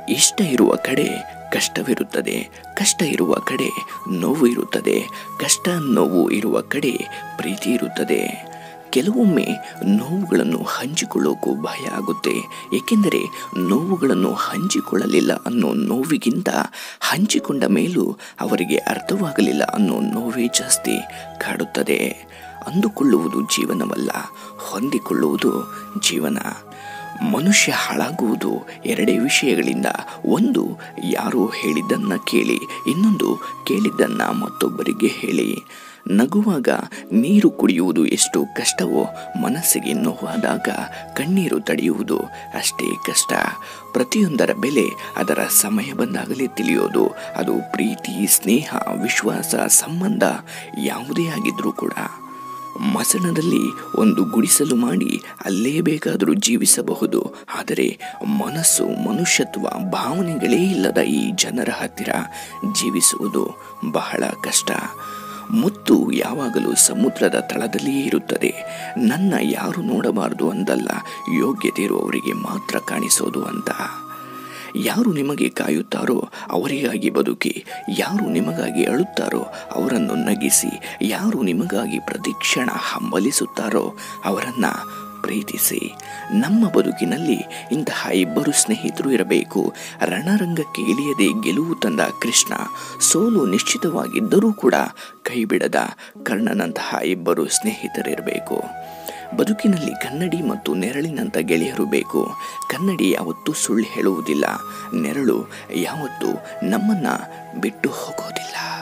ಇಷ್ಟ ಇರುವ ಕಡೆ ಕಷ್ಟವಿರುತ್ತದೆ ಕಷ್ಟ ಇರುವ ಕಡೆ ನೋವು ಇರುತ್ತದೆ ಕಷ್ಟ ನೋವು ಇರುವ ಕಡೆ ಪ್ರೀತಿ ಇರುತ್ತದೆ ಕೆಲವೊಮ್ಮೆ ನೋವುಗಳನ್ನು ಹಂಚಿಕೊಳ್ಳೋಕ್ಕೂ ಭಯ ಆಗುತ್ತೆ ಏಕೆಂದರೆ ನೋವುಗಳನ್ನು ಹಂಚಿಕೊಳ್ಳಲಿಲ್ಲ ಅನ್ನೋ ನೋವಿಗಿಂತ ಹಂಚಿಕೊಂಡ ಮೇಲೂ ಅವರಿಗೆ ಅರ್ಥವಾಗಲಿಲ್ಲ ಅನ್ನೋ ನೋವೇ ಜಾಸ್ತಿ ಕಾಡುತ್ತದೆ ಅಂದುಕೊಳ್ಳುವುದು ಜೀವನವಲ್ಲ ಹೊಂದಿಕೊಳ್ಳುವುದು ಜೀವನ ಮನುಷ್ಯ ಹಾಳಾಗುವುದು ಎರಡೇ ವಿಷಯಗಳಿಂದ ಒಂದು ಯಾರೋ ಹೇಳಿದ್ದನ್ನ ಕೇಳಿ ಇನ್ನೊಂದು ಕೇಳಿದ್ದನ್ನ ಮತ್ತೊಬ್ಬರಿಗೆ ಹೇಳಿ ನಗುವಾಗ ನೀರು ಕುಡಿಯುವುದು ಎಷ್ಟು ಕಷ್ಟವೋ ಮನಸ್ಸಿಗೆ ನೋವಾದಾಗ ಕಣ್ಣೀರು ತಡೆಯುವುದು ಅಷ್ಟೇ ಕಷ್ಟ ಪ್ರತಿಯೊಂದರ ಬೆಲೆ ಅದರ ಸಮಯ ಬಂದಾಗಲೇ ತಿಳಿಯೋದು ಅದು ಪ್ರೀತಿ ಸ್ನೇಹ ವಿಶ್ವಾಸ ಸಂಬಂಧ ಯಾವುದೇ ಆಗಿದ್ರೂ ಕೂಡ ಮಸಣದಲ್ಲಿ ಒಂದು ಗುಡಿಸಲು ಮಾಡಿ ಅಲ್ಲೇ ಬೇಕಾದರೂ ಜೀವಿಸಬಹುದು ಆದರೆ ಮನಸ್ಸು ಮನುಷ್ಯತ್ವ ಭಾವನೆಗಳೇ ಇಲ್ಲದ ಈ ಜನರ ಹತ್ತಿರ ಜೀವಿಸುವುದು ಬಹಳ ಕಷ್ಟ ಮುತ್ತು ಯಾವಾಗಲೂ ಸಮುದ್ರದ ತಳದಲ್ಲಿಯೇ ಇರುತ್ತದೆ ನನ್ನ ಯಾರು ನೋಡಬಾರದು ಅಂದಲ್ಲ ಯೋಗ್ಯತೆ ಇರುವವರಿಗೆ ಮಾತ್ರ ಕಾಣಿಸೋದು ಅಂತ ಯಾರು ನಿಮಗೆ ಕಾಯುತ್ತಾರೋ ಅವರಿಗಾಗಿ ಬದುಕಿ ಯಾರು ನಿಮಗಾಗಿ ಅಳುತ್ತಾರೋ ಅವರನ್ನು ನಗಿಸಿ ಯಾರು ನಿಮಗಾಗಿ ಪ್ರತಿಕ್ಷಣ ಹಂಬಲಿಸುತ್ತಾರೋ ಅವರನ್ನ ಪ್ರೀತಿಸಿ ನಮ್ಮ ಬದುಕಿನಲ್ಲಿ ಇಂತಹ ಇಬ್ಬರು ಸ್ನೇಹಿತರು ಇರಬೇಕು ರಣರಂಗಕ್ಕೆ ಇಳಿಯದೆ ಗೆಲುವು ತಂದ ಕೃಷ್ಣ ಸೋಲು ನಿಶ್ಚಿತವಾಗಿದ್ದರೂ ಕೂಡ ಕೈಬಿಡದ ಕರ್ಣನಂತಹ ಇಬ್ಬರು ಸ್ನೇಹಿತರಿರಬೇಕು ಬದುಕಿನಲ್ಲಿ ಕನ್ನಡಿ ಮತ್ತು ನೆರಳಿನಂಥ ಗೆಳೆಯರು ಬೇಕು ಕನ್ನಡಿ ಯಾವತ್ತೂ ಸುಳ್ಳು ಹೇಳುವುದಿಲ್ಲ ನೆರಳು ಯಾವತ್ತೂ ನಮ್ಮನ್ನ ಬಿಟ್ಟು ಹೋಗೋದಿಲ್ಲ